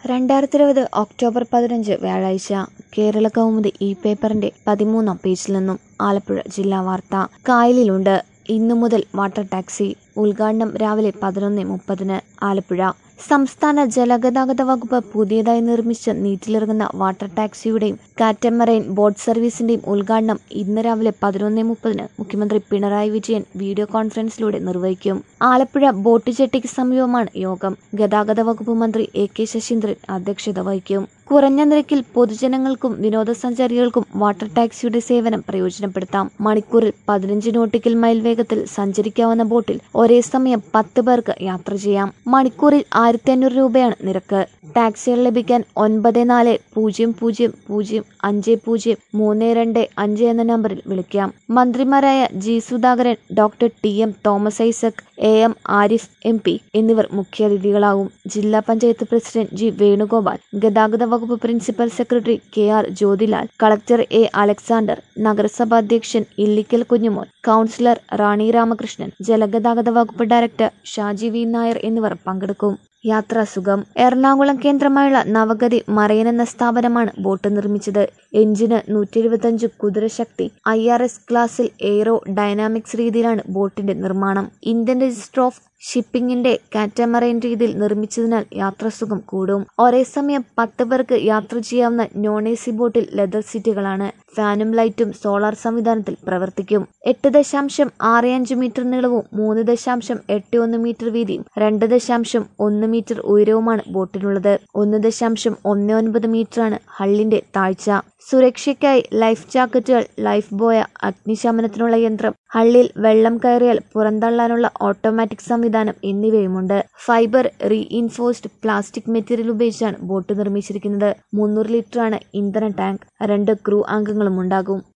രണ്ടായിരത്തി ഇരുപത് ഒക്ടോബർ പതിനഞ്ച് വ്യാഴാഴ്ച കേരള കൗമുദി ഈ പേപ്പറിന്റെ പതിമൂന്നാം പേജിൽ നിന്നും ആലപ്പുഴ ജില്ലാ വാർത്ത കായലിലുണ്ട് ഇന്നു മുതൽ വാട്ടർ ടാക്സി ഉദ്ഘാടനം രാവിലെ പതിനൊന്ന് മുപ്പതിന് ആലപ്പുഴ സംസ്ഥാന ജലഗതാഗത വകുപ്പ് പുതിയതായി നിർമ്മിച്ച നീറ്റിലിറങ്ങുന്ന വാട്ടർ ടാക്സിയുടെയും കാറ്റമറൈൻ ബോട്ട് സർവീസിന്റെയും ഉദ്ഘാടനം ഇന്ന് രാവിലെ പതിനൊന്ന് മുപ്പതിന് മുഖ്യമന്ത്രി പിണറായി വിജയൻ വീഡിയോ കോൺഫറൻസിലൂടെ നിർവഹിക്കും ആലപ്പുഴ ബോട്ട് ജെട്ടിക്ക് സമീപമാണ് യോഗം ഗതാഗത വകുപ്പ് മന്ത്രി എ കെ ശശീന്ദ്രൻ അധ്യക്ഷത വഹിക്കും കുറഞ്ഞ നിരക്കിൽ പൊതുജനങ്ങൾക്കും വിനോദസഞ്ചാരികൾക്കും വാട്ടർ ടാക്സിയുടെ സേവനം പ്രയോജനപ്പെടുത്താം മണിക്കൂറിൽ പതിനഞ്ച് നോട്ടിക്കൽ മൈൽ വേഗത്തിൽ സഞ്ചരിക്കാവുന്ന ബോട്ടിൽ ഒരേ സമയം പത്ത് പേർക്ക് യാത്ര ചെയ്യാം മണിക്കൂറിൽ ആയിരത്തി അഞ്ഞൂറ് രൂപയാണ് നിരക്ക് ടാക്സികൾ ലഭിക്കാൻ ഒൻപത് നാല് പൂജ്യം പൂജ്യം പൂജ്യം അഞ്ച് പൂജ്യം മൂന്ന് രണ്ട് അഞ്ച് എന്ന നമ്പറിൽ വിളിക്കാം മന്ത്രിമാരായ G Sudhakaran doctor T M Thomas Isaac A M Arif M P എന്നിവർ മുഖ്യാതിഥികളാവും ജില്ലാ പഞ്ചായത്ത് പ്രസിഡന്റ് ജി വേണുഗോപാൽ ഗതാഗത വകുപ്പ് principal secretary K R Jyothilal collector A Alexander നഗരസഭാ അധ്യക്ഷൻ ഇല്ലിക്കൽ കുഞ്ഞുമോൻ കൗൺസിലർ റാണി രാമകൃഷ്ണൻ ജലഗതാഗത വകുപ്പ് ഡയറക്ടർ ഷാജി വി നായർ എന്നിവർ പങ്കെടുക്കും യാത്രാസുഖം എറണാകുളം കേന്ദ്രമായുള്ള നവഗതി മറൈൻ എന്ന സ്ഥാപനമാണ് ബോട്ട് നിർമ്മിച്ചത് എഞ്ചിന് നൂറ്റി എഴുപത്തഞ്ച് കുതിരശക്തി ഐ ആർ എസ് ക്ലാസിൽ എയ്റോ ഡൈനാമിക്സ് രീതിയിലാണ് ബോട്ടിന്റെ നിർമ്മാണം ഇന്ത്യൻ രജിസ്റ്റർ ഓഫ് ഷിപ്പിംഗിന്റെ കാറ്റമറൈൻ രീതിയിൽ നിർമ്മിച്ചതിനാൽ യാത്രാസുഖം കൂടും ഒരേ സമയം പത്ത് പേർക്ക് യാത്ര ചെയ്യാവുന്ന നോൺ എ സി ബോട്ടിൽ ലെതർ സീറ്റുകളാണ് ഫാനും ലൈറ്റും സോളാർ സംവിധാനത്തിൽ പ്രവർത്തിക്കും എട്ട് ദശാംശം ആറ് അഞ്ച് മീറ്റർ നീളവും മൂന്ന് ദശാംശം എട്ട് ഒന്ന് മീറ്റർ വീതിയും രണ്ട് ദശാംശം ഒന്ന് മീറ്റർ ഉയരവുമാണ് ബോട്ടിനുള്ളത് ഒന്ന് ദശാംശം ഒന്ന് ഒൻപത് മീറ്ററാണ് ഹള്ളിന്റെ താഴ്ച സുരക്ഷയ്ക്കായി ലൈഫ് ജാക്കറ്റുകൾ ലൈഫ് ബോയ അഗ്നിശമനത്തിനുള്ള യന്ത്രം ഹള്ളിൽ വെള്ളം കയറിയാൽ പുറന്തള്ളാനുള്ള ഓട്ടോമാറ്റിക് സംവിധാനം എന്നിവയുമുണ്ട് ഫൈബർ റീഇൻഫോഴ്സ്ഡ് പ്ലാസ്റ്റിക് മെറ്റീരിയൽ ഉപയോഗിച്ചാണ് ബോട്ട് നിർമ്മിച്ചിരിക്കുന്നത് മുന്നൂറ് ലിറ്ററാണ് ഇന്ധന ടാങ്ക് രണ്ട് ക്രൂ അംഗങ്ങളും ഉണ്ടാകും